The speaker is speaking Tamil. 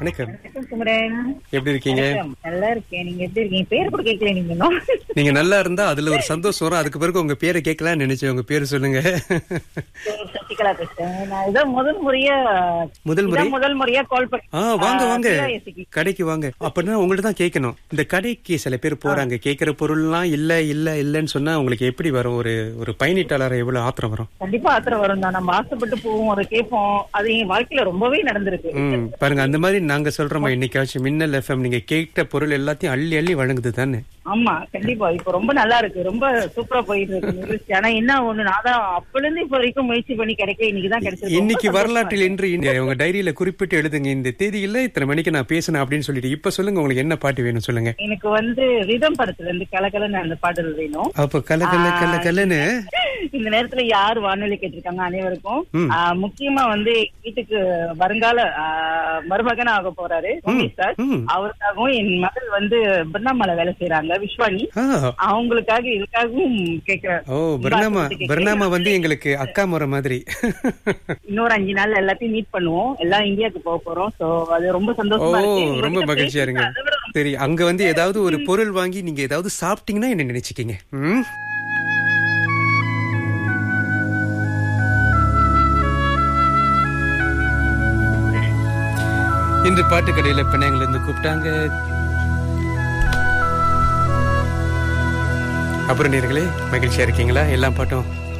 வணக்கம் வணக்கம் குமரன் எப்படி இருக்கீங்க வணக்கம். நல்லா இருக்கேன் நீங்க எப்படி இருக்கீங்க பேர் கூட கேட்கல நீங்க இன்னும் நீங்க நல்லா இருந்தா அதுல ஒரு சந்தோஷம் வரும் அதுக்கு பிறகு உங்க பேரை கேட்கலாம்னு நினைச்சேன் உங்க பேரு சொல்லுங்க சரி, சசிகலா பேசுறேன் நான் இதான் முதல் முறையா முதல் முறை இதான் முதல் முறையா கால் பண்ணி ஆ வாங்க வாங்க CISC. கடைக்கு வாங்க அப்படின்னா உங்கள்ட்ட தான் கேட்கணும் இந்த கடைக்கு சில பேர் போறாங்க கேட்கிற பொருள்லாம் இல்ல இல்ல இல்லன்னு சொன்னா உங்களுக்கு எப்படி வரும் ஒரு ஒரு பயணிட்டாளர் எவ்வளவு ஆத்திரம் வரும் கண்டிப்பா ஆத்திரம் வரும் தான் நம்ம ஆசைப்பட்டு போவோம் அதை கேட்போம் அது என் வாழ்க்கையில ரொம்பவே நடந்திருக்கு ம் பாருங்க அந்த மாதிரி நாங்க சொல்றோமா இன்னைக்காச்சும் மின்னல் எஃப்எம் நீங்க கேட்ட பொருள் எல்லாத்தையும் அள்ளி அள்ளி வழங்குது தானே ஆமா கண்டிப்பா இப்ப ரொம்ப நல்லா இருக்கு ரொம்ப சூப்பரா போயிட்டு இருக்கு நிகழ்ச்சி. ஆனா என்ன ஒண்ணு நான் தான் அப்பல இருந்து இப்ப வரைக்கும் முயற்சி பண்ணி கிடைக்க இன்னைக்கு தான் கிடைச்சது இன்னைக்கு வரலாற்றில் இன்று இந்த உங்க டைரியில குறிப்பிட்டு எழுதுங்க இந்த தேதியில இத்தனை மணிக்கு நான் பேசினேன் அப்படின்னு சொல்லிட்டு இப்ப சொல்லுங்க உங்களுக்கு என்ன பாட்டு வேணும் சொல்லுங்க எனக்கு வந்து ரிதம் படத்துல இருந்து கலகலன்னு அந்த பாடல் வேணும் அப்ப கல கல கல கலன்னு இந்த நேரத்துல யார் வானொலி கேட்டிருக்காங்க அனைவருக்கும் ம். ஆ, முக்கியமா வந்து வீட்டுக்கு வருங்கால ஆ, மருமகன் ஆக போறாரு உமேஷ் சார் ம். அவருக்காகவும் என் மகள் வந்து பிர்னாமால வேலை செய்யறாங்க விஸ்வானி ஆ, அவங்களுக்காக இதுக்காகவும் கேக்குறேன் ஓ பர்னாமா பர்னாமா வந்து எங்களுக்கு அக்கா முறை மாதிரி இன்னொரு அஞ்சு நாள் எல்லாத்தையும் மீட் பண்ணுவோம் எல்லாம் இந்தியாவுக்கு போக போறோம் சோ அது ரொம்ப ஓ சந்தோஷமா இருக்கு ரொம்ப உங்ககிட்ட மகிழ்ச்சியா இருங்க பேசுறது அதை விட ரொம்ப- சரி அங்க வந்து ஏதாவது ஒரு பொருள் வாங்கி நீங்க ஏதாவது சாப்பிட்டீங்கன்னா என்ன நினைச்சுக்கீங்க ம்? இன்று பாட்டு கடையில பிணையங்கள்ல இருந்து கூப்பிட்டாங்க அப்புறம் நேர்களே மகிழ்ச்சியா இருக்கீங்களா எல்லா பாட்டும்